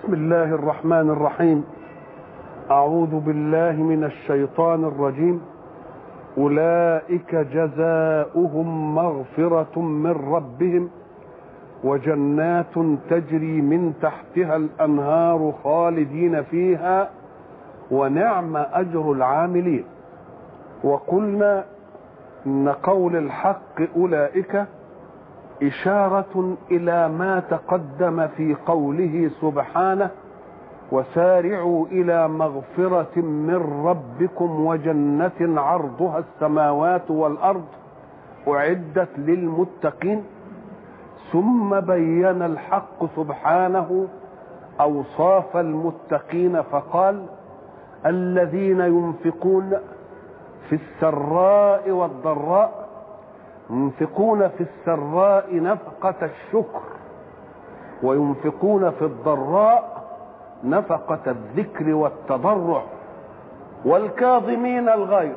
بسم الله الرحمن الرحيم أعوذ بالله من الشيطان الرجيم أولئك جزاؤهم مغفرة من ربهم وجنات تجري من تحتها الأنهار خالدين فيها ونعم أجر العاملين وقلنا إن قول الحق أولئك إشارة إلى ما تقدم في قوله سبحانه وسارعوا إلى مغفرة من ربكم وجنة عرضها السماوات والأرض أعدت للمتقين ثم بين الحق سبحانه أوصاف المتقين فقال الذين ينفقون في السراء والضراء ينفقون في السراء نفقة الشكر وينفقون في الضراء نفقة الذكر والتضرع والكاظمين الغيظ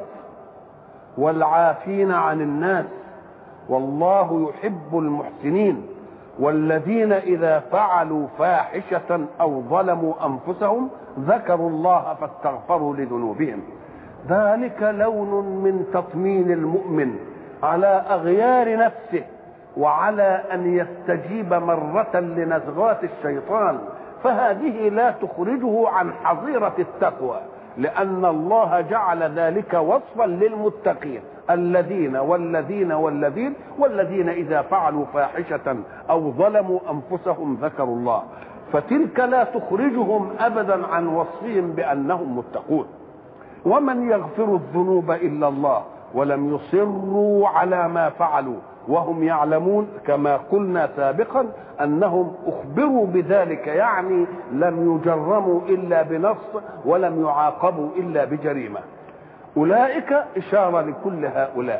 والعافين عن الناس والله يحب المحسنين والذين إذا فعلوا فاحشة أو ظلموا أنفسهم ذكروا الله فاستغفروا لذنوبهم ذلك لون من تطمين المؤمن على اغيار نفسه وعلى ان يستجيب مره لنزغات الشيطان فهذه لا تخرجه عن حظيره التقوى لان الله جعل ذلك وصفا للمتقين الذين والذين والذين والذين اذا فعلوا فاحشه او ظلموا انفسهم ذكروا الله فتلك لا تخرجهم ابدا عن وصفهم بانهم متقون ومن يغفر الذنوب الا الله ولم يصروا على ما فعلوا وهم يعلمون كما قلنا سابقا انهم اخبروا بذلك يعني لم يجرموا الا بنص ولم يعاقبوا الا بجريمه اولئك اشاره لكل هؤلاء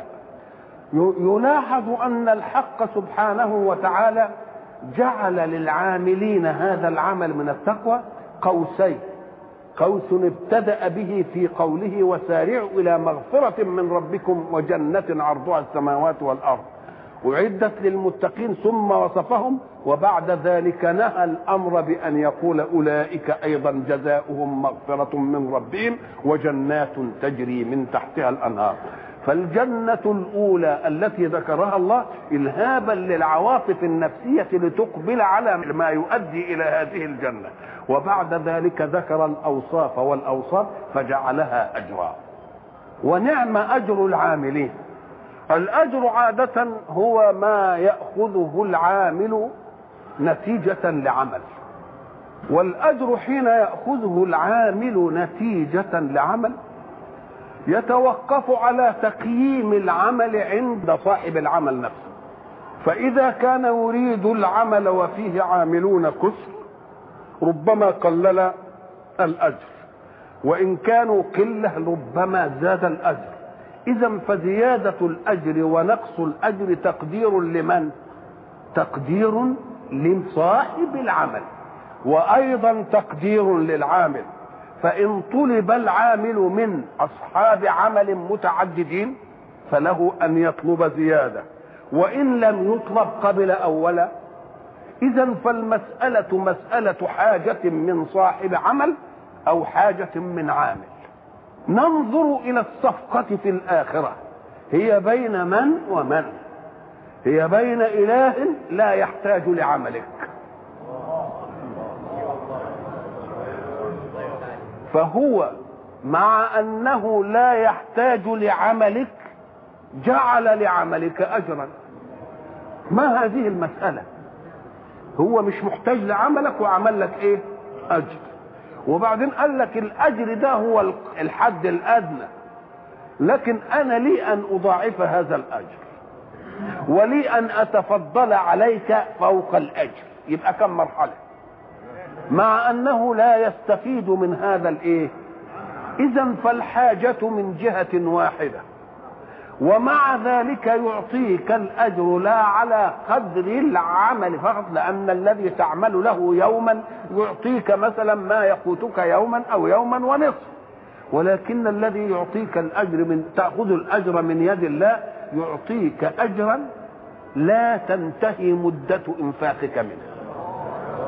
يلاحظ ان الحق سبحانه وتعالى جعل للعاملين هذا العمل من التقوى قوسين قوس ابتدأ به في قوله وسارعوا إلى مغفرة من ربكم وجنة عرضها السماوات والأرض أعدت للمتقين ثم وصفهم وبعد ذلك نهى الأمر بأن يقول أولئك أيضا جزاؤهم مغفرة من ربهم وجنات تجري من تحتها الأنهار فالجنة الأولى التي ذكرها الله إلهابا للعواطف النفسية لتقبل على ما يؤدي إلى هذه الجنة وبعد ذلك ذكر الأوصاف والأوصاف فجعلها أجرا ونعم أجر العاملين الأجر عادة هو ما يأخذه العامل نتيجة لعمل والأجر حين يأخذه العامل نتيجة لعمل يتوقف على تقييم العمل عند صاحب العمل نفسه فإذا كان يريد العمل وفيه عاملون كسر ربما قلل الأجر وإن كانوا قلة ربما زاد الأجر إذا فزيادة الأجر ونقص الأجر تقدير لمن؟ تقدير لصاحب العمل وأيضا تقدير للعامل فإن طلب العامل من أصحاب عمل متعددين فله أن يطلب زيادة وإن لم يطلب قبل أولا إذا فالمسألة مسألة حاجة من صاحب عمل أو حاجة من عامل ننظر إلى الصفقة في الآخرة هي بين من ومن هي بين إله لا يحتاج لعملك فهو مع انه لا يحتاج لعملك جعل لعملك اجرا ما هذه المساله هو مش محتاج لعملك وعمل لك ايه اجر وبعدين قال لك الاجر ده هو الحد الادنى لكن انا لي ان اضاعف هذا الاجر ولي ان اتفضل عليك فوق الاجر يبقى كم مرحله مع انه لا يستفيد من هذا الايه اذا فالحاجه من جهه واحده ومع ذلك يعطيك الاجر لا على قدر العمل فقط لان الذي تعمل له يوما يعطيك مثلا ما يقوتك يوما او يوما ونصف ولكن الذي يعطيك الاجر من تاخذ الاجر من يد الله يعطيك اجرا لا تنتهي مده انفاقك منه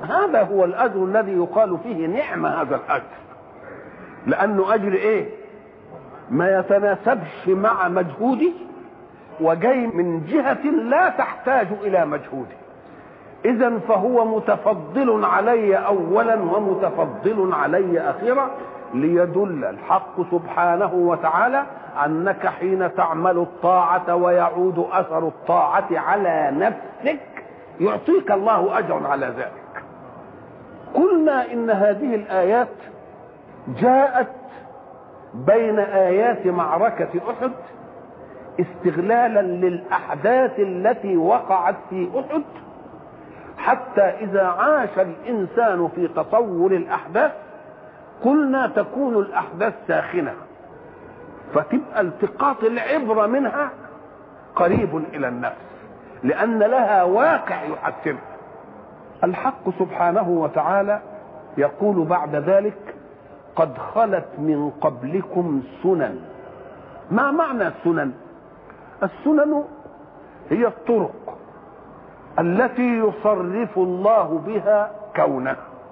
هذا هو الاجر الذي يقال فيه نعم هذا الاجر لانه اجر ايه ما يتناسبش مع مجهودي وجاي من جهة لا تحتاج إلى مجهودي إذا فهو متفضل علي أولا ومتفضل علي أخيرا ليدل الحق سبحانه وتعالى أنك حين تعمل الطاعة ويعود أثر الطاعة على نفسك يعطيك الله أجرا على ذلك قلنا إن هذه الآيات جاءت بين آيات معركة أحد استغلالا للأحداث التي وقعت في أحد حتى إذا عاش الإنسان في تصور الأحداث قلنا تكون الأحداث ساخنة فتبقى التقاط العبرة منها قريب إلى النفس لأن لها واقع يحكمها الحق سبحانه وتعالى يقول بعد ذلك قد خلت من قبلكم سنن ما معنى السنن السنن هي الطرق التي يصرف الله بها كونه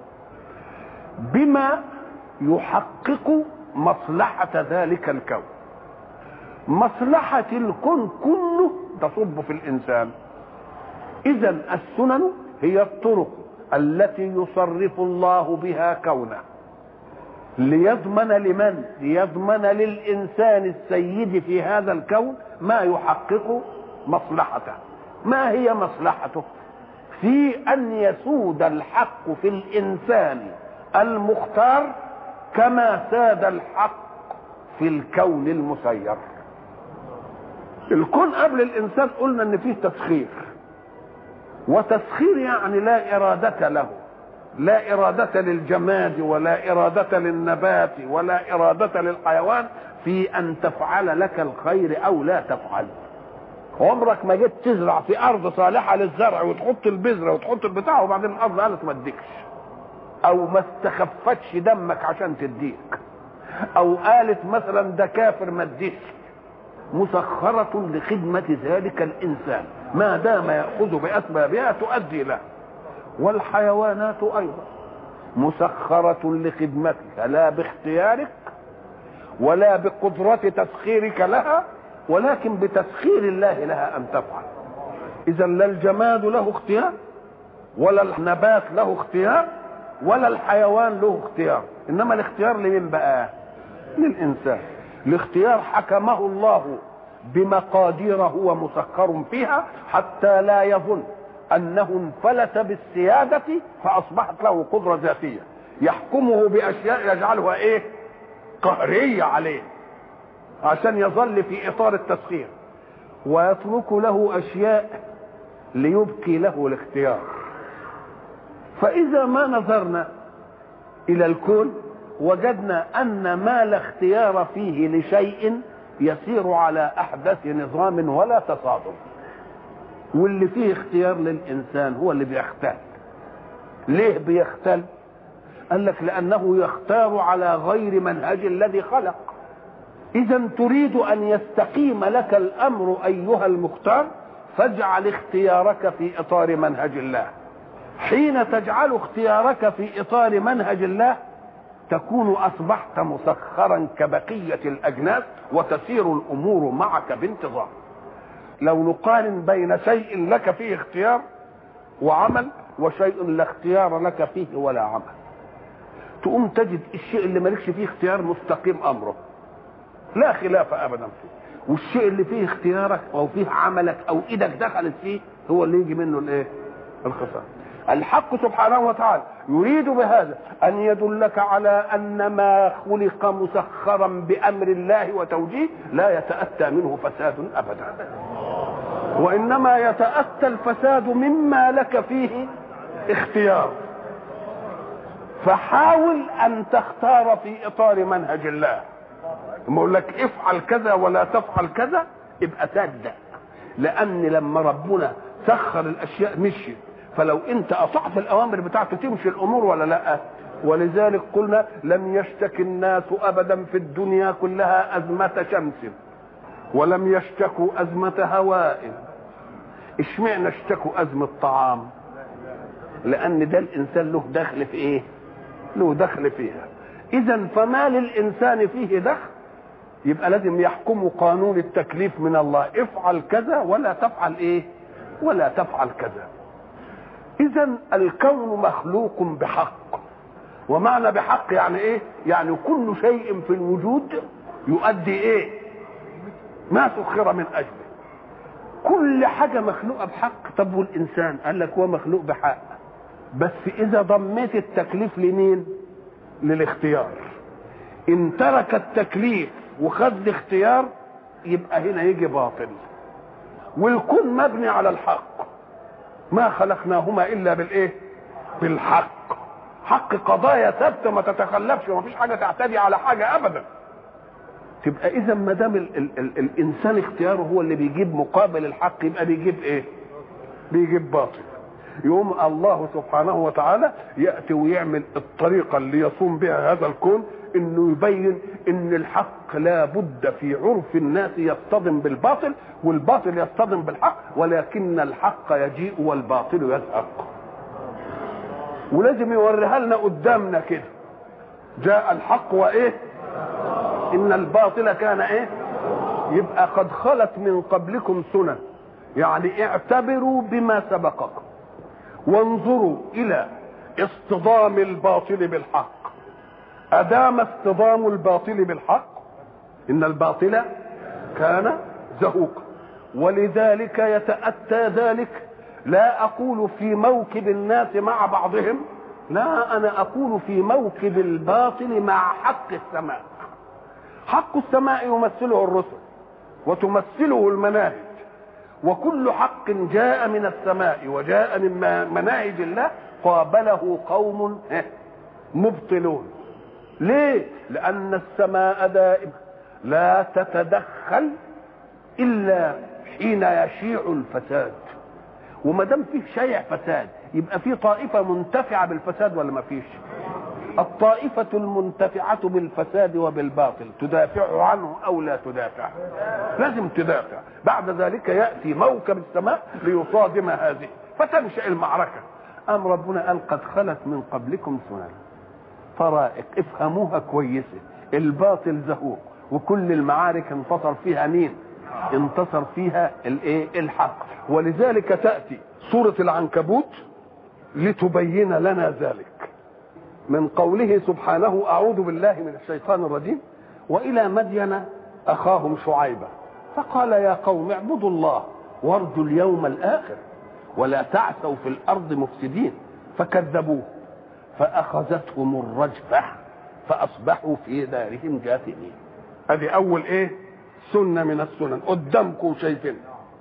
بما يحقق مصلحة ذلك الكون مصلحة الكون كله تصب في الإنسان إذا السنن هي الطرق التي يصرف الله بها كونه ليضمن لمن ليضمن للإنسان السيد في هذا الكون ما يحقق مصلحته ما هي مصلحته في أن يسود الحق في الإنسان المختار كما ساد الحق في الكون المسير الكون قبل الإنسان قلنا إن فيه تسخير وتسخير يعني لا إرادة له لا إرادة للجماد ولا إرادة للنبات ولا إرادة للحيوان في أن تفعل لك الخير أو لا تفعل عمرك ما جيت تزرع في أرض صالحة للزرع وتحط البذرة وتحط البتاع وبعدين الأرض قالت ما اديكش أو ما استخفتش دمك عشان تديك أو قالت مثلا ده كافر ما اديش مسخرة لخدمة ذلك الإنسان ما دام يأخذ بأسبابها تؤدي له والحيوانات ايضا مسخرة لخدمتك لا باختيارك ولا بقدرة تسخيرك لها ولكن بتسخير الله لها ان تفعل اذا لا الجماد له اختيار ولا النبات له اختيار ولا الحيوان له اختيار انما الاختيار لمين بقى للانسان الاختيار حكمه الله بمقادير هو مسخر فيها حتى لا يظن انه انفلت بالسيادة فاصبحت له قدرة ذاتية يحكمه باشياء يجعلها ايه قهرية عليه عشان يظل في اطار التسخير ويترك له اشياء ليبقي له الاختيار فاذا ما نظرنا الى الكون وجدنا ان ما لا اختيار فيه لشيء يسير على احدث نظام ولا تصادم واللي فيه اختيار للانسان هو اللي بيختل ليه بيختل قال لك لانه يختار على غير منهج الذي خلق اذا تريد ان يستقيم لك الامر ايها المختار فاجعل اختيارك في اطار منهج الله حين تجعل اختيارك في اطار منهج الله تكون اصبحت مسخرا كبقيه الاجناس وتسير الامور معك بانتظام لو نقارن بين شيء لك فيه اختيار وعمل وشيء لا اختيار لك فيه ولا عمل تقوم تجد الشيء اللي مالكش فيه اختيار مستقيم امره لا خلاف ابدا فيه والشيء اللي فيه اختيارك او فيه عملك او ايدك دخلت فيه هو اللي يجي منه الايه الخساره الحق سبحانه وتعالى يريد بهذا ان يدلك على ان ما خلق مسخرا بامر الله وتوجيه لا يتاتى منه فساد ابدا وانما يتاتى الفساد مما لك فيه اختيار فحاول ان تختار في اطار منهج الله ما اقول لك افعل كذا ولا تفعل كذا ابقى صدق لان لما ربنا سخر الاشياء مشيت فلو انت اطعت الاوامر بتاعته تمشي الامور ولا لا ولذلك قلنا لم يشتكي الناس ابدا في الدنيا كلها ازمه شمس ولم يشتكوا ازمه هواء اشمعنا اشتكوا ازمه طعام لان ده الانسان له دخل في ايه له دخل فيها اذا فما للانسان فيه دخل يبقى لازم يحكم قانون التكليف من الله افعل كذا ولا تفعل ايه ولا تفعل كذا اذا الكون مخلوق بحق ومعنى بحق يعني ايه يعني كل شيء في الوجود يؤدي ايه ما سخر من اجله كل حاجة مخلوقة بحق طب والإنسان قال لك هو مخلوق بحق بس إذا ضميت التكليف لمين للاختيار إن ترك التكليف وخد اختيار يبقى هنا يجي باطل والكون مبني على الحق ما خلقناهما إلا بالإيه بالحق حق قضايا ثابتة ما تتخلفش وما فيش حاجة تعتدي على حاجة أبدا تبقى اذا ما دام ال- ال- ال- الانسان اختياره هو اللي بيجيب مقابل الحق يبقى بيجيب ايه بيجيب باطل يقوم الله سبحانه وتعالى ياتي ويعمل الطريقه اللي يصوم بها هذا الكون انه يبين ان الحق لا بد في عرف الناس يصطدم بالباطل والباطل يصطدم بالحق ولكن الحق يجيء والباطل يزهق ولازم يوريها لنا قدامنا كده جاء الحق وايه ان الباطل كان ايه يبقى قد خلت من قبلكم سنن يعني اعتبروا بما سبقكم وانظروا الى اصطدام الباطل بالحق ادام اصطدام الباطل بالحق ان الباطل كان زهوقا ولذلك يتاتى ذلك لا اقول في موكب الناس مع بعضهم لا انا اقول في موكب الباطل مع حق السماء حق السماء يمثله الرسل وتمثله المناهج وكل حق جاء من السماء وجاء من مناهج الله قابله قوم مبطلون ليه لان السماء دائما لا تتدخل الا حين يشيع الفساد وما دام فيه شيع فساد يبقى في طائفه منتفعه بالفساد ولا ما فيش الطائفة المنتفعة بالفساد وبالباطل تدافع عنه أو لا تدافع لازم تدافع بعد ذلك يأتي موكب السماء ليصادم هذه فتنشأ المعركة أم ربنا قال قد خلت من قبلكم سنن طرائق افهموها كويسة الباطل زهوق وكل المعارك انتصر فيها مين انتصر فيها الايه الحق ولذلك تأتي سورة العنكبوت لتبين لنا ذلك من قوله سبحانه أعوذ بالله من الشيطان الرجيم وإلى مدين أخاهم شعيبا فقال يا قوم اعبدوا الله وارجوا اليوم الآخر ولا تعثوا في الأرض مفسدين فكذبوه فأخذتهم الرجفة فأصبحوا في دارهم جاثمين هذه أول إيه سنة من السنن قدامكم شايفين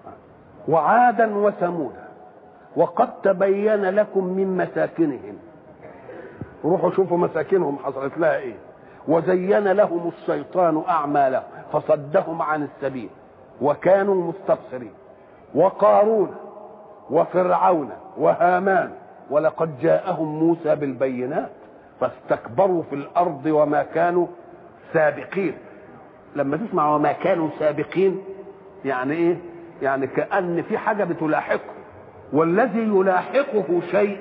وعادا وثمودا وقد تبين لكم من مساكنهم روحوا شوفوا مساكنهم حصلت لها ايه وزين لهم الشيطان اعمالهم فصدهم عن السبيل وكانوا مستبصرين وقارون وفرعون وهامان ولقد جاءهم موسى بالبينات فاستكبروا في الارض وما كانوا سابقين لما تسمع وما كانوا سابقين يعني ايه يعني كان في حاجه بتلاحقه والذي يلاحقه شيء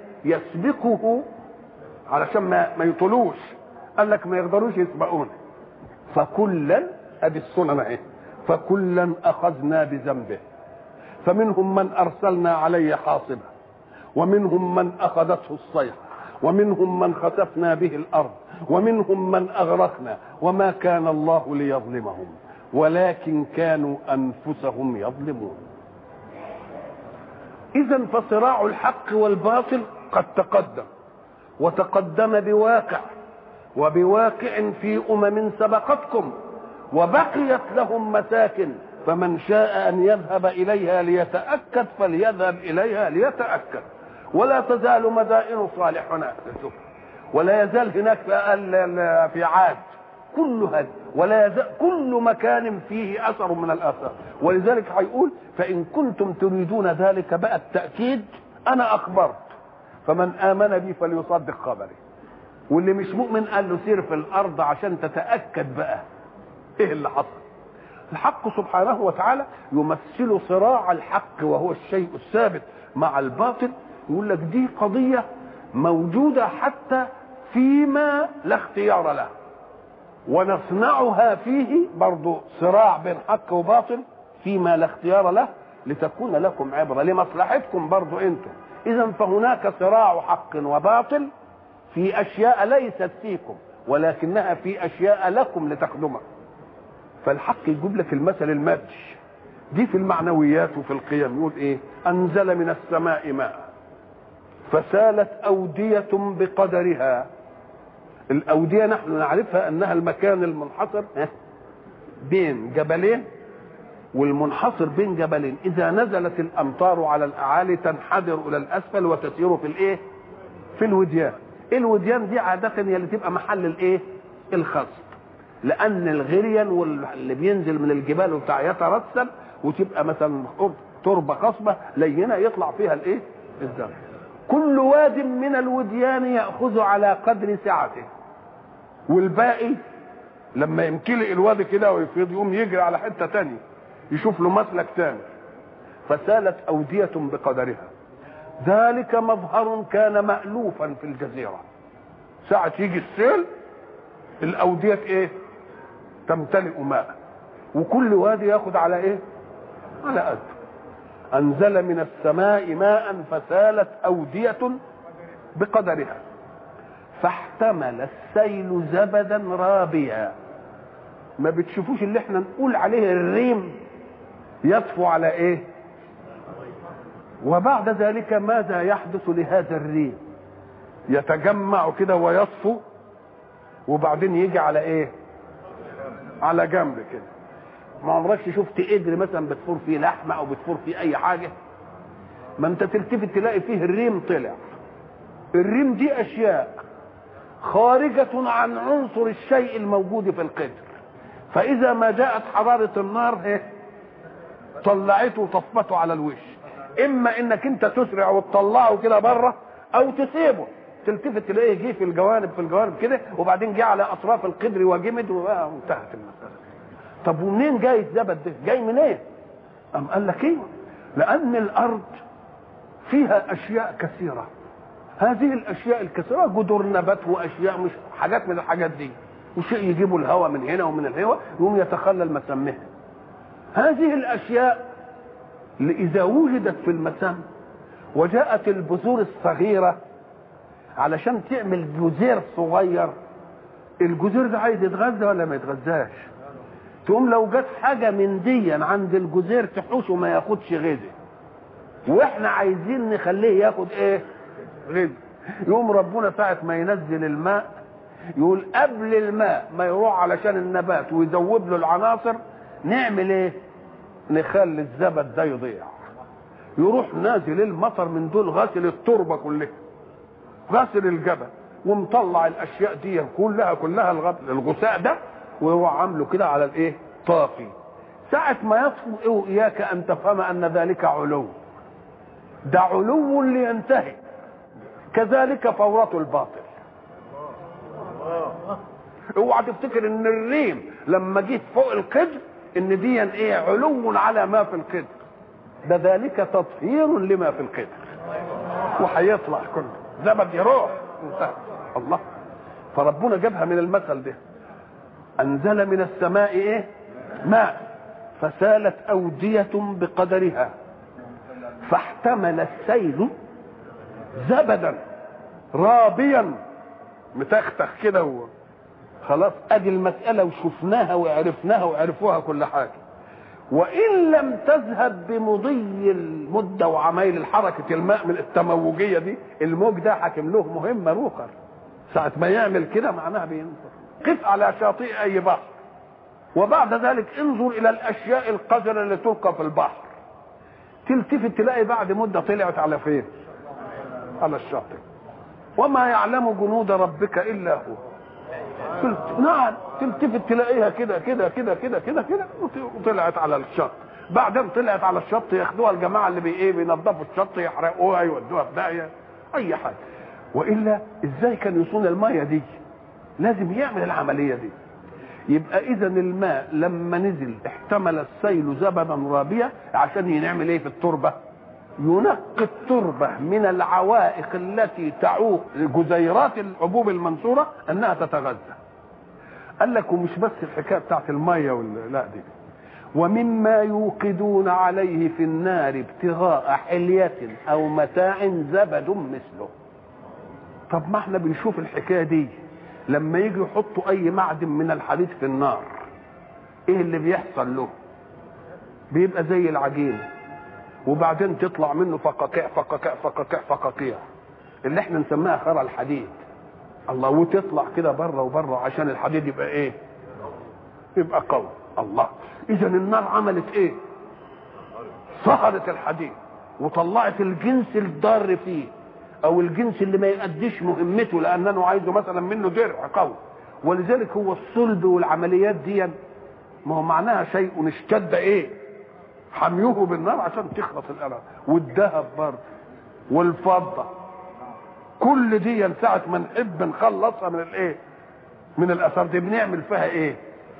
يسبقه علشان ما ما يطولوش قال لك ما يقدروش يسبقونا فكلا ادي السنن اهي فكلا اخذنا بذنبه فمنهم من ارسلنا عليه حاصبا ومنهم من اخذته الصيحه ومنهم من خسفنا به الارض ومنهم من اغرقنا وما كان الله ليظلمهم ولكن كانوا انفسهم يظلمون اذا فصراع الحق والباطل قد تقدم وتقدم بواقع وبواقع في امم سبقتكم وبقيت لهم مساكن فمن شاء ان يذهب اليها ليتاكد فليذهب اليها ليتاكد ولا تزال مدائن صالح هناك ولا يزال هناك في في عاد كل هذا ولا يزال كل مكان فيه اثر من الاثار ولذلك هيقول فان كنتم تريدون ذلك بقى التاكيد انا اخبرت فمن امن بي فليصدق خبري واللي مش مؤمن قال له سير في الارض عشان تتاكد بقى ايه اللي حصل الحق سبحانه وتعالى يمثل صراع الحق وهو الشيء الثابت مع الباطل يقول لك دي قضيه موجوده حتى فيما لا اختيار له ونصنعها فيه برضو صراع بين حق وباطل فيما لا اختيار له لتكون لكم عبرة لمصلحتكم برضو انتم اذا فهناك صراع حق وباطل في اشياء ليست فيكم ولكنها في اشياء لكم لتخدمها فالحق يجيب لك المثل المادي دي في المعنويات وفي القيم يقول ايه انزل من السماء ماء فسالت اوديه بقدرها الاوديه نحن نعرفها انها المكان المنحصر بين جبلين والمنحصر بين جبلين اذا نزلت الامطار على الاعالي تنحدر الى الاسفل وتسير في الايه في الوديان الوديان دي عاده هي اللي تبقى محل الايه الخصب لان الغريان واللي بينزل من الجبال وبتاع يترسب وتبقى مثلا تربه خصبه لينه يطلع فيها الايه الزرع كل واد من الوديان ياخذ على قدر سعته والباقي لما يمتلئ الوادي كده ويفيض يقوم يجري على حته تانية يشوف له مسلك تاني فسالت أودية بقدرها ذلك مظهر كان مألوفا في الجزيرة ساعة يجي السيل الأودية إيه تمتلئ ماء وكل وادي ياخد على إيه على قد أنزل من السماء ماء فسالت أودية بقدرها فاحتمل السيل زبدا رابيا ما بتشوفوش اللي احنا نقول عليه الريم يطفو على ايه وبعد ذلك ماذا يحدث لهذا الريم يتجمع كده ويطفو وبعدين يجي على ايه على جنب كده ما عمركش شفت قدر مثلا بتفور فيه لحمه او بتفور فيه اي حاجه ما انت تلتفت تلاقي فيه الريم طلع الريم دي اشياء خارجة عن عنصر الشيء الموجود في القدر فإذا ما جاءت حرارة النار ايه طلعته وطفته على الوش إما إنك أنت تسرع وتطلعه كده بره أو تسيبه تلتفت تلاقيه جه في الجوانب في الجوانب كده وبعدين جه على أطراف القدر وجمد وانتهت المسألة طب ومنين جاي الزبد ده؟ جاي منين؟ إيه؟ أم قال لك إيه؟ لأن الأرض فيها أشياء كثيرة هذه الاشياء الكثيره جذور نبات واشياء مش حاجات من الحاجات دي وشيء يجيبوا الهواء من هنا ومن الهواء يقوم يتخلل مسامها هذه الاشياء اذا وجدت في المسام وجاءت البذور الصغيره علشان تعمل جزير صغير الجزير ده عايز يتغذى ولا ما يتغذاش تقوم لو جت حاجه من دي عند الجزير تحوشه ما ياخدش غذاء واحنا عايزين نخليه ياخد ايه غذاء يوم ربنا ساعة ما ينزل الماء يقول قبل الماء ما يروح علشان النبات ويزود له العناصر نعمل ايه نخلي الزبد ده يضيع يروح نازل المطر من دول غسل التربه كلها غسل الجبل ومطلع الاشياء دي كلها كلها الغثاء ده ويروح عامله كده على الايه طافي ساعة ما يطفو إياك أن تفهم أن ذلك علو ده علو لينتهي كذلك فورة الباطل اوعى تفتكر ان الريم لما جيت فوق القدر ان دي ايه علو على ما في القدر ده ذلك تطهير لما في القدر وهيطلع كله زبد يروح انتهى الله فربنا جابها من المثل ده انزل من السماء ايه ماء فسالت اوديه بقدرها فاحتمل السيل زبدا رابيا متختخ كده و... خلاص ادي المساله وشفناها وعرفناها وعرفوها كل حاجه وان لم تذهب بمضي المده وعمايل الحركه الماء من التموجيه دي الموج ده حاكم له مهمه روخر ساعه ما يعمل كده معناها بينظر قف على شاطئ اي بحر وبعد ذلك انظر الى الاشياء القذره اللي تلقى في البحر تلتفت تلاقي بعد مده طلعت على فين على الشاطئ وما يعلم جنود ربك الا هو قلت نعم تلتفت تلاقيها كده كده كده كده كده كده وطلعت على الشط بعدين طلعت على الشط ياخدوها الجماعه اللي بي ايه بينظفوا الشط يحرقوها يودوها في داهيه اي حاجه والا ازاي كان يصون الميه دي لازم يعمل العمليه دي يبقى اذا الماء لما نزل احتمل السيل زبدا رابيا عشان ينعمل ايه في التربه ينقي التربة من العوائق التي تعوق جزيرات الحبوب المنصورة أنها تتغذى قال لك ومش بس الحكاية بتاعت المية وال... لا دي ومما يوقدون عليه في النار ابتغاء حلية أو متاع زبد مثله طب ما احنا بنشوف الحكاية دي لما يجي يحطوا أي معدن من الحديد في النار ايه اللي بيحصل له بيبقى زي العجينه وبعدين تطلع منه فقاقيع فقاقيع فقاقيع فقاقيع اللي احنا نسميها خرى الحديد الله وتطلع كده بره وبره عشان الحديد يبقى ايه يبقى قوي الله اذا النار عملت ايه صهرت الحديد وطلعت الجنس الضار فيه او الجنس اللي ما يؤديش مهمته لانه عايزه مثلا منه درع قوي ولذلك هو الصلب والعمليات دي ما هو معناها شيء اشتد ايه حميوه بالنار عشان تخلص القلم والذهب برضه والفضه كل دي ساعة ما نحب نخلصها من الايه من الاثار دي بنعمل فيها ايه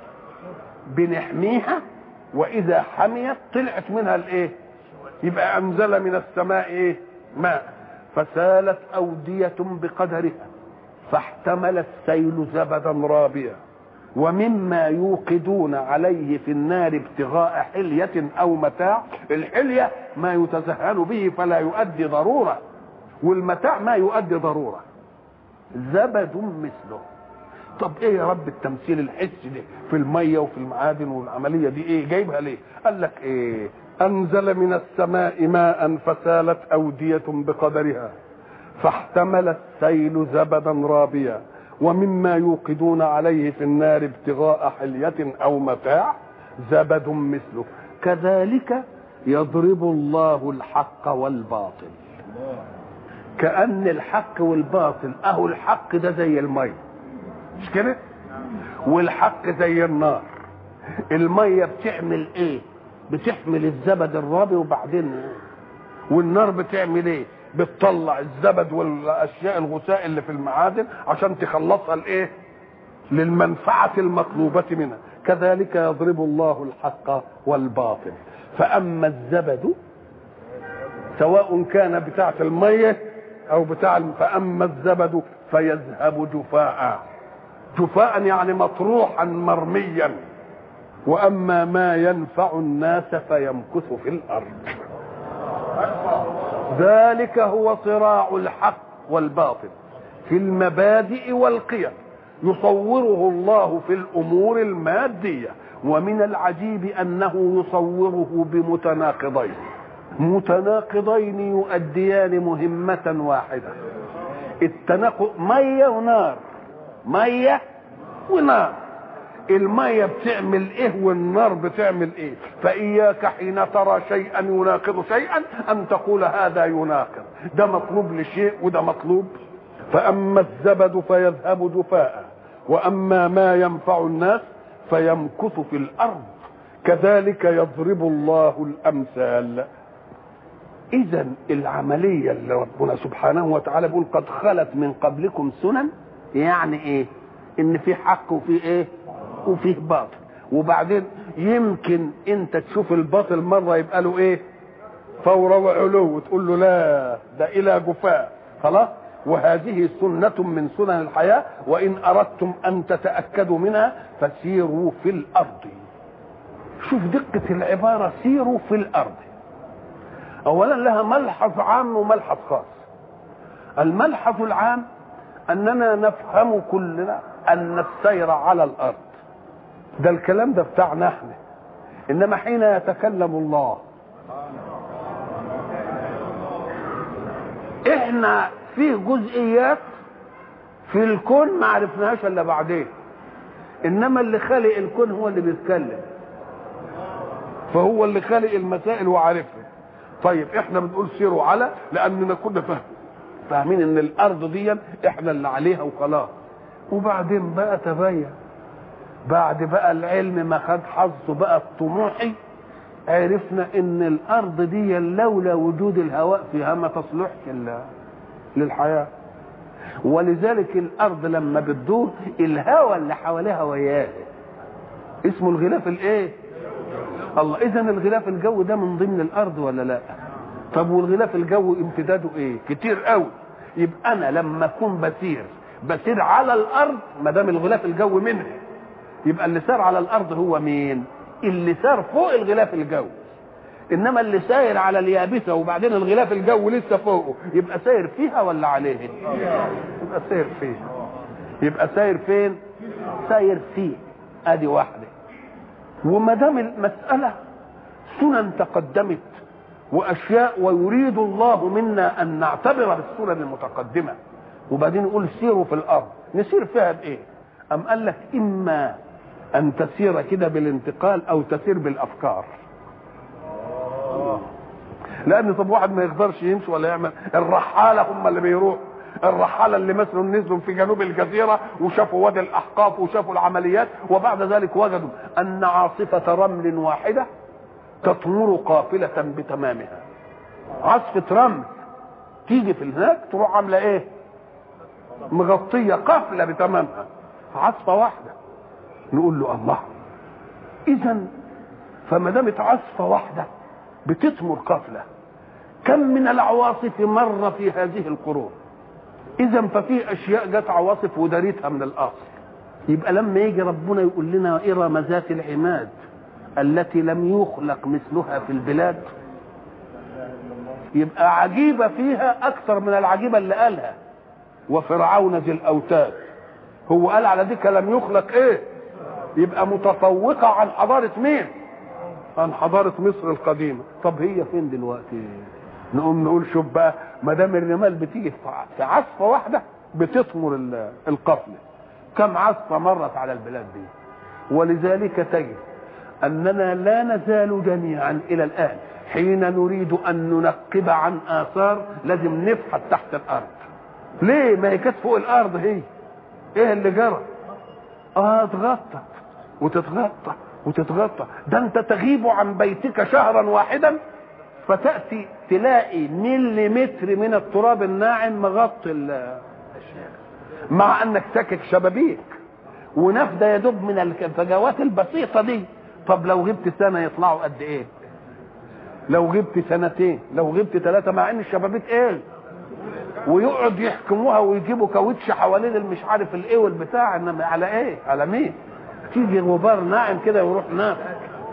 بنحميها واذا حميت طلعت منها الايه يبقى انزل من السماء ايه ماء فسالت اودية بقدرها فاحتمل السيل زبدا رابيا ومما يوقدون عليه في النار ابتغاء حلية أو متاع الحلية ما يتزهن به فلا يؤدي ضرورة والمتاع ما يؤدي ضرورة زبد مثله طب ايه يا رب التمثيل الحسي ده في المية وفي المعادن والعملية دي ايه جايبها ليه قال لك ايه انزل من السماء ماء فسالت اودية بقدرها فاحتمل السيل زبدا رابيا ومما يوقدون عليه في النار ابتغاء حلية أو متاع زبد مثله كذلك يضرب الله الحق والباطل كأن الحق والباطل أهو الحق ده زي المية مش كده والحق زي النار المية بتعمل ايه بتحمل الزبد الرابي وبعدين والنار بتعمل ايه بتطلع الزبد والاشياء الغثاء اللي في المعادن عشان تخلصها لايه للمنفعه المطلوبه منها كذلك يضرب الله الحق والباطل فاما الزبد سواء كان بتاعه الميه او بتاع فاما الزبد فيذهب جفاء جفاء يعني مطروحا مرميا واما ما ينفع الناس فيمكث في الارض ذلك هو صراع الحق والباطل في المبادئ والقيم يصوره الله في الامور الماديه ومن العجيب انه يصوره بمتناقضين متناقضين يؤديان مهمه واحده التناقض ميه ونار ميه ونار المية بتعمل ايه والنار بتعمل ايه فاياك حين ترى شيئا يناقض شيئا ان تقول هذا يناقض ده مطلوب لشيء وده مطلوب فاما الزبد فيذهب جفاء واما ما ينفع الناس فيمكث في الارض كذلك يضرب الله الامثال اذا العمليه اللي ربنا سبحانه وتعالى بيقول قد خلت من قبلكم سنن يعني ايه ان في حق وفي ايه وفيه باطل وبعدين يمكن انت تشوف الباطل مره يبقى له ايه فور وعلو وتقول له لا ده الى جفاء خلاص وهذه سنة من سنن الحياة وإن أردتم أن تتأكدوا منها فسيروا في الأرض شوف دقة العبارة سيروا في الأرض أولا لها ملحظ عام وملحظ خاص الملحظ العام أننا نفهم كلنا أن السير على الأرض ده الكلام ده بتاعنا احنا انما حين يتكلم الله احنا فيه جزئيات في الكون ما عرفناهاش الا بعدين انما اللي خالق الكون هو اللي بيتكلم فهو اللي خالق المسائل وعارفها طيب احنا بنقول سيروا على لاننا كنا فاهم فاهمين ان الارض دي احنا اللي عليها وخلاص وبعدين بقى تبين بعد بقى العلم ما خد حظه بقى الطموحي عرفنا ان الارض دي لولا وجود الهواء فيها ما تصلحش للحياه ولذلك الارض لما بتدور الهواء اللي حواليها وياها اسمه الغلاف الايه الله اذا الغلاف الجو ده من ضمن الارض ولا لا طب والغلاف الجوي امتداده ايه كتير قوي يبقى انا لما اكون بسير بسير على الارض ما دام الغلاف الجوي منها يبقى اللي سار على الارض هو مين اللي سار فوق الغلاف الجوي انما اللي ساير على اليابسه وبعدين الغلاف الجوي لسه فوقه يبقى ساير فيها ولا عليه يبقى ساير فيها يبقى ساير فين ساير فيه ادي واحده وما دام المساله سنن تقدمت واشياء ويريد الله منا ان نعتبر بالسنن المتقدمه وبعدين يقول سيروا في الارض نسير فيها بايه ام قال لك اما ان تسير كده بالانتقال او تسير بالافكار لان طب واحد ما يقدرش يمشي ولا يعمل الرحاله هم اللي بيروحوا الرحاله اللي مثلا نزلوا في جنوب الجزيره وشافوا وادي الاحقاف وشافوا العمليات وبعد ذلك وجدوا ان عاصفه رمل واحده تطمر قافله بتمامها عاصفه رمل تيجي في هناك تروح عامله ايه مغطيه قافله بتمامها عاصفه واحده نقول له الله اذا فما دامت عاصفه واحده بتثمر قافله كم من العواصف مر في هذه القرون اذا ففي اشياء جت عواصف ودارتها من الاصل يبقى لما يجي ربنا يقول لنا ارم ذات العماد التي لم يخلق مثلها في البلاد يبقى عجيبه فيها اكثر من العجيبه اللي قالها وفرعون ذي الاوتاد هو قال على ديك لم يخلق ايه يبقى متفوقه عن حضاره مين عن حضاره مصر القديمه طب هي فين دلوقتي نقوم نقول شوف بقى ما دام الرمال بتيجي في عصفه واحده بتثمر القفله كم عصفه مرت على البلاد دي ولذلك تجد اننا لا نزال جميعا الى الان حين نريد ان ننقب عن اثار لازم نفحت تحت الارض ليه ما هي كانت فوق الارض هي ايه اللي جرى اه اتغطت وتتغطى وتتغطى ده انت تغيب عن بيتك شهرا واحدا فتاتي تلاقي مليمتر من التراب الناعم مغطي مع انك ساكك شبابيك ونفده يا دوب من الفجوات البسيطه دي طب لو غبت سنه يطلعوا قد ايه لو غبت سنتين لو غبت ثلاثه مع ان الشبابيك ايه ويقعد يحكموها ويجيبوا كاوتش حوالين المش عارف الايه والبتاع انما على ايه على مين تيجي غبار ناعم كده ويروح نافع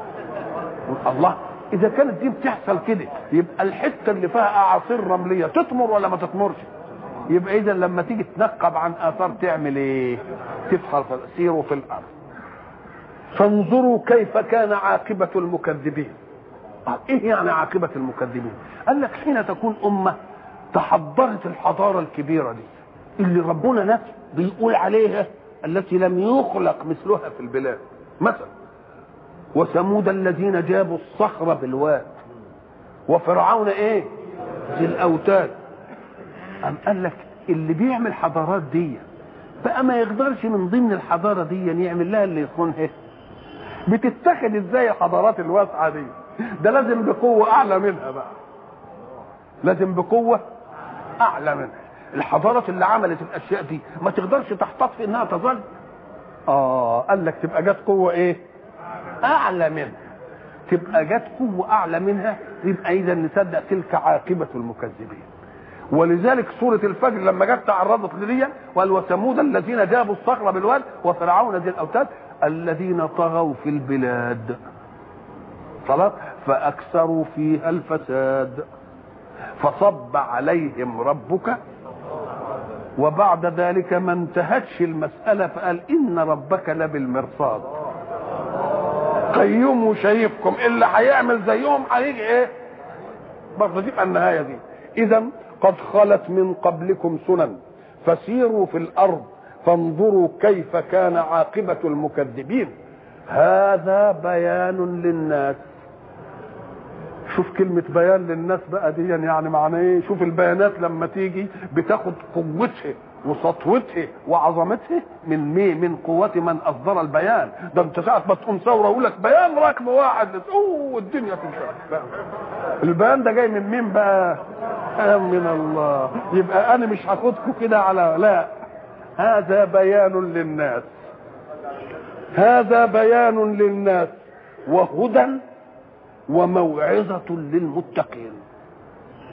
الله اذا كانت دي بتحصل كده يبقى الحته اللي فيها اعاصير رمليه تطمر ولا ما تطمرش يبقى اذا لما تيجي تنقب عن اثار تعمل ايه تفخر سيروا في الارض فانظروا كيف كان عاقبه المكذبين ايه يعني عاقبه المكذبين قال لك حين تكون امه تحضرت الحضاره الكبيره دي اللي ربنا نفسه بيقول عليها التي لم يخلق مثلها في البلاد مثلا وثمود الذين جابوا الصخر بالواد وفرعون ايه ذي الاوتاد أم قال لك اللي بيعمل حضارات دي بقى ما يقدرش من ضمن الحضاره دي يعمل لها اللي يخونها بتتخذ ازاي الحضارات الواسعه دي ده لازم بقوه اعلى منها بقى لازم بقوه اعلى منها الحضارات اللي عملت الاشياء دي ما تقدرش تحتاط في انها تظل اه قال لك تبقى جت قوه ايه اعلى منها تبقى جت قوه اعلى منها يبقى اذا نصدق تلك عاقبه المكذبين ولذلك سورة الفجر لما جت تعرضت لدي قال وثمود الذين جابوا الصخر بالواد وفرعون ذي الأوتاد الذين طغوا في البلاد خلاص فأكثروا فيها الفساد فصب عليهم ربك وبعد ذلك ما انتهتش المسألة فقال إن ربك لبالمرصاد قيوم وشايفكم اللي هيعمل زيهم هيجي ايه برضه تبقى النهايه دي اذا قد خلت من قبلكم سنن فسيروا في الارض فانظروا كيف كان عاقبه المكذبين هذا بيان للناس شوف كلمة بيان للناس بقى دي يعني معنى ايه شوف البيانات لما تيجي بتاخد قوتها وسطوتها وعظمتها من مين من قوة من أصدر البيان ده انت ساعة ما تقوم ثورة يقول لك بيان رقم واحد اوه الدنيا تنشق البيان ده جاي من مين بقى من الله يبقى انا مش هاخدكم كده على لا هذا بيان للناس هذا بيان للناس وهدى وموعظة للمتقين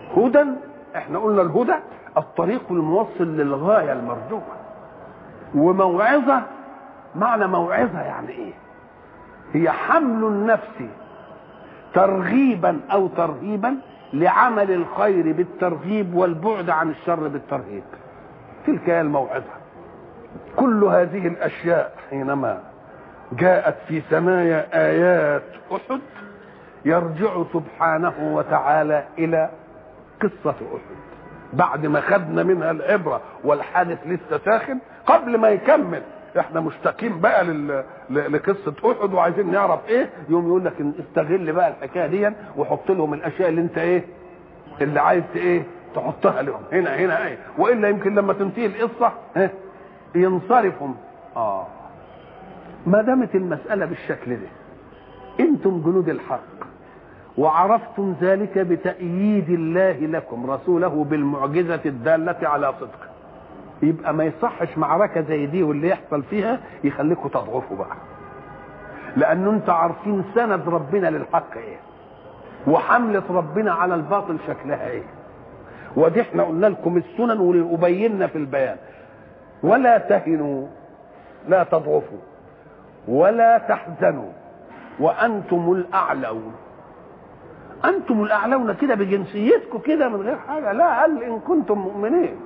هدى احنا قلنا الهدى الطريق الموصل للغايه المرجوه وموعظه معنى موعظه يعني ايه هي حمل النفس ترغيبا او ترهيبا لعمل الخير بالترغيب والبعد عن الشر بالترهيب تلك هي الموعظه كل هذه الاشياء حينما جاءت في ثنايا ايات احد يرجع سبحانه وتعالى الى قصه احد بعد ما خدنا منها العبره والحادث لسه ساخن قبل ما يكمل احنا مشتاقين بقى لل... لقصه احد وعايزين نعرف ايه يوم يقول لك استغل بقى الحكايه دي وحط لهم الاشياء اللي انت ايه اللي عايز ايه تحطها لهم هنا هنا ايه والا يمكن لما تنتهي القصه اه ينصرفهم اه ما دامت المساله بالشكل ده انتم جنود الحق وعرفتم ذلك بتأييد الله لكم رسوله بالمعجزة الدالة على صدقه يبقى ما يصحش معركة زي دي واللي يحصل فيها يخليكم تضعفوا بقى لأنه انتوا عارفين سند ربنا للحق ايه وحملة ربنا على الباطل شكلها ايه ودي احنا قلنا لكم السنن وبينا في البيان ولا تهنوا لا تضعفوا ولا تحزنوا وانتم الاعلون انتم الاعلون كده بجنسيتكم كده من غير حاجه لا قال ان كنتم مؤمنين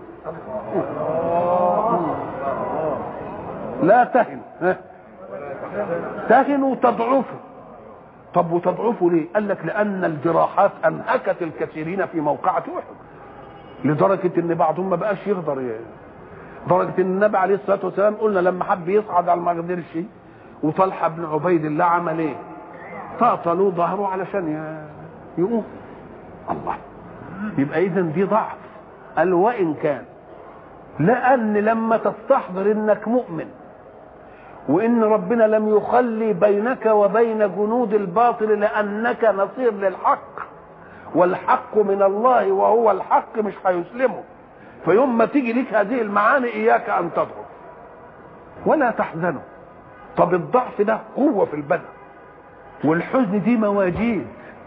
لا تهنوا تهنوا تضعفوا طب وتضعفوا ليه؟ قال لك لان الجراحات انهكت الكثيرين في موقعة احد لدرجه ان بعضهم ما بقاش يقدر ي... درجه ان النبي عليه الصلاه والسلام قلنا لما حب يصعد على ما قدرش وطلحه بن عبيد الله عمل ايه؟ طاطلوا ظهره علشان ي... يقوم الله يبقى اذا دي ضعف قال وان كان لان لما تستحضر انك مؤمن وان ربنا لم يخلي بينك وبين جنود الباطل لانك نصير للحق والحق من الله وهو الحق مش هيسلمه فيوم ما تيجي لك هذه المعاني اياك ان تضعف ولا تحزنوا طب الضعف ده قوه في البدن والحزن دي مواجيد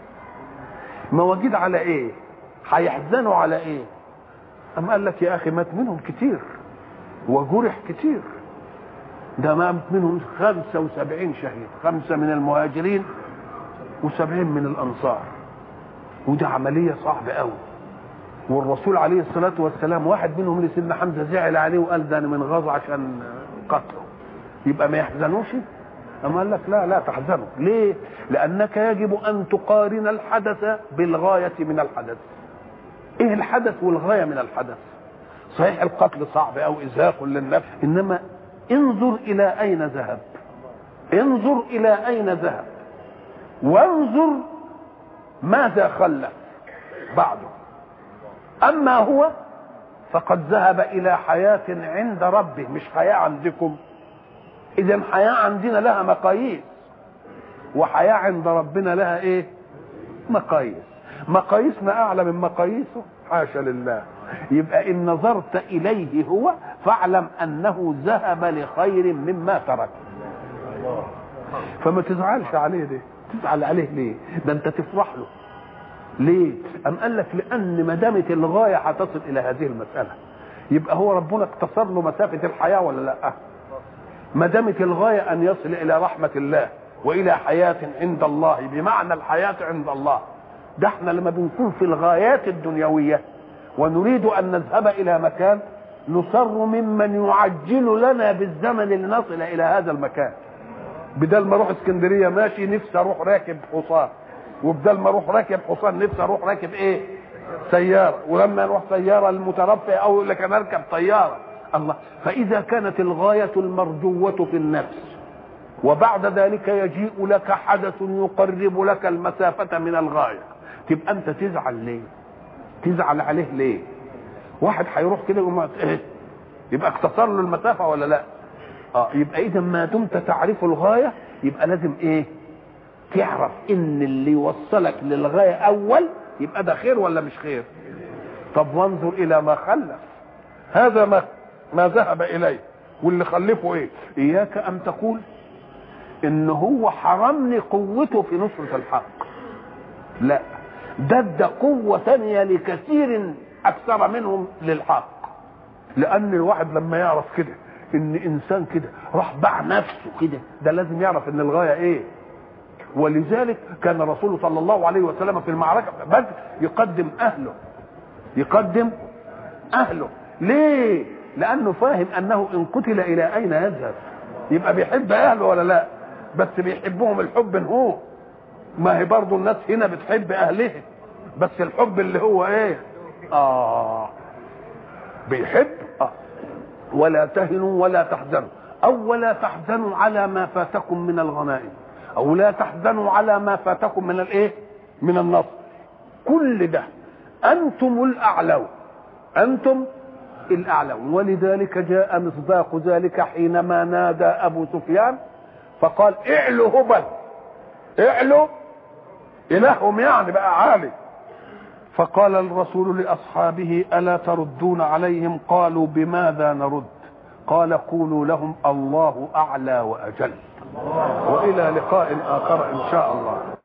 مواجيد على ايه هيحزنوا على ايه أم قال لك يا أخي مات منهم كتير وجرح كتير ده مات منهم خمسة وسبعين شهيد خمسة من المهاجرين وسبعين من الأنصار وده عملية صعبة قوي والرسول عليه الصلاة والسلام واحد منهم اللي سيدنا حمزة زعل عليه وقال ده أنا من غزو عشان قتله يبقى ما يحزنوش أما قال لك لا لا تحزنوا ليه لأنك يجب أن تقارن الحدث بالغاية من الحدث ايه الحدث والغايه من الحدث صحيح القتل صعب او ازهاق للنفس انما انظر الى اين ذهب انظر الى اين ذهب وانظر ماذا خلف بعده اما هو فقد ذهب الى حياه عند ربه مش حياه عندكم اذا حياه عندنا لها مقاييس وحياه عند ربنا لها ايه مقاييس مقاييسنا اعلى من مقاييسه حاشا لله يبقى ان نظرت اليه هو فاعلم انه ذهب لخير مما ترك فما تزعلش عليه ليه تزعل عليه ليه ده انت تفرح له ليه ام قال لك لان ما دامت الغايه هتصل الى هذه المساله يبقى هو ربنا اقتصر له مسافه الحياه ولا لا ما دامت الغايه ان يصل الى رحمه الله والى حياه عند الله بمعنى الحياه عند الله ده احنا لما بنكون في الغايات الدنيوية ونريد أن نذهب إلى مكان نصر ممن يعجل لنا بالزمن لنصل إلى هذا المكان بدل ما اروح اسكندريه ماشي نفسي اروح راكب حصان وبدل ما اروح راكب حصان نفسي اروح راكب ايه سياره ولما اروح سياره المترفع او يقول لك انا اركب طياره الله فاذا كانت الغايه المرجوه في النفس وبعد ذلك يجيء لك حدث يقرب لك المسافه من الغايه تبقى انت تزعل ليه تزعل عليه ليه واحد هيروح كده يقوم ايه يبقى اختصر له المسافه ولا لا اه يبقى اذا ما دمت تعرف الغايه يبقى لازم ايه تعرف ان اللي يوصلك للغايه اول يبقى ده خير ولا مش خير طب وانظر الى ما خلف هذا ما ما ذهب اليه واللي خلفه ايه اياك ان تقول ان هو حرمني قوته في نصرة الحق لا ده ادى قوة ثانية لكثير أكثر منهم للحق لأن الواحد لما يعرف كده إن إنسان كده راح باع نفسه كده ده لازم يعرف إن الغاية إيه ولذلك كان الرسول صلى الله عليه وسلم في المعركة بدر يقدم أهله يقدم أهله ليه؟ لأنه فاهم أنه إن قتل إلى أين يذهب يبقى بيحب أهله ولا لا بس بيحبهم الحب هو ما هي برضه الناس هنا بتحب أهلها بس الحب اللي هو إيه آه بيحب آه ولا تهنوا ولا تحزنوا أو ولا تحزنوا على ما فاتكم من الغنائم أو لا تحزنوا على ما فاتكم من الإيه من النصر كل ده أنتم الأعلون أنتم الأعلون ولذلك جاء مصداق ذلك حينما نادى أبو سفيان فقال اعلوا هبل اعلوا إلههم يعني بقى عالي فقال الرسول لأصحابه ألا تردون عليهم قالوا بماذا نرد قال قولوا لهم الله أعلى وأجل وإلى لقاء آخر إن شاء الله